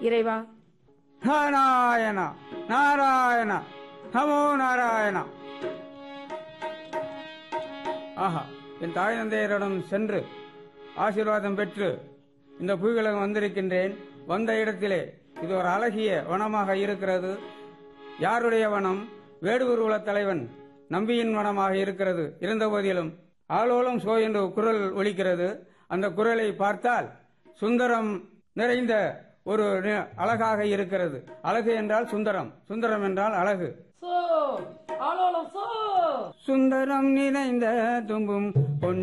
இறைவா நாராயண நாராயண நமோ நாராயண ஆஹா என் தாய் தந்தையரிடம் சென்று ஆசீர்வாதம் பெற்று இந்த புவிகளும் வந்திருக்கின்றேன் வந்த இடத்திலே இது ஒரு அழகிய வனமாக இருக்கிறது யாருடைய வனம் வேடுவர் குலத் தலைவன் நம்பியின் வனமாக இருக்கிறது இருந்த போதிலும் ஆலோலம் சோ என்று குரல் ஒலிக்கிறது அந்த குரலை பார்த்தால் சுந்தரம் நிறைந்த ஒரு நி- அழகாக இருக்கிறது அழகு என்றால் சுந்தரம் சுந்தரம் என்றால் அழகு சோ ஆலோலம் சோ சுந்தரம் நிறைந்த தும்பும் பொன்